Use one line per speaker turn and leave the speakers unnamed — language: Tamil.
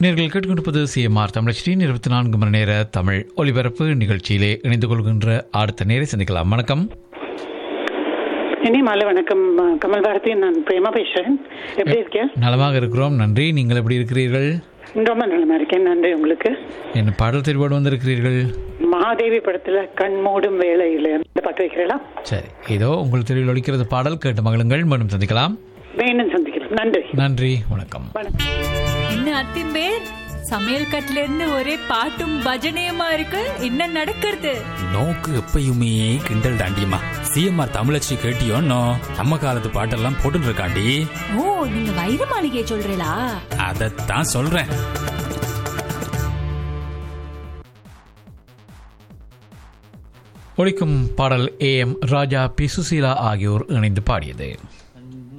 நேர்கள் கேட்டுக்கொண்டிருப்பது சிஎம்ஆர் தமிழச்சியின் இருபத்தி நான்கு மணி நேர தமிழ் ஒலிபரப்பு நிகழ்ச்சியிலே இணைந்து கொள்கின்ற அடுத்த நேரை சந்திக்கலாம் வணக்கம்
இனி மாலை வணக்கம் அஹ், கமல் பாரதி நான் பிரேமா பேசுறேன் எப்படி இருக்கேன்
நலமாக இருக்கிறோம் நன்றி நீங்கள் எப்படி இருக்கிறீர்கள்
ரொம்ப நலமா இருக்கேன் நன்றி உங்களுக்கு
என்ன பாடல் தெரிவோடு வந்திருக்கிறீர்கள்
மகாதேவி படத்துல கண் மூடும் வேலையில இந்த பாட்டு வைக்கிறீங்களா
சரி இதோ உங்கள் தெருவில் ஒலிக்கிறது பாடல் கேட்டு மகளுங்கள் மீண்டும் சந்திக்கலாம்
வேணும் சந்திக்கிறேன் நன்றி
நன்றி வணக்கம்
வணக்கம்
என்ன அத்திம்பேர் சமையல் கட்டுல இருந்து ஒரே பாட்டும் பஜனையுமா இருக்கு என்ன நடக்கிறது
நோக்கு எப்பயுமே கிண்டல் தாண்டியம்மா சிஎம்ஆர் தமிழச்சி கேட்டியோன்னோ நம்ம காலத்து பாட்டெல்லாம் போட்டுட்டு இருக்காண்டி
ஓ நீங்க வைர மாளிகையை சொல்றீங்களா
அதைத்தான் சொல்றேன்
ஒலிக்கும் பாடல் A M Raja P Susheela ஆகியோர் இணைந்து பாடியது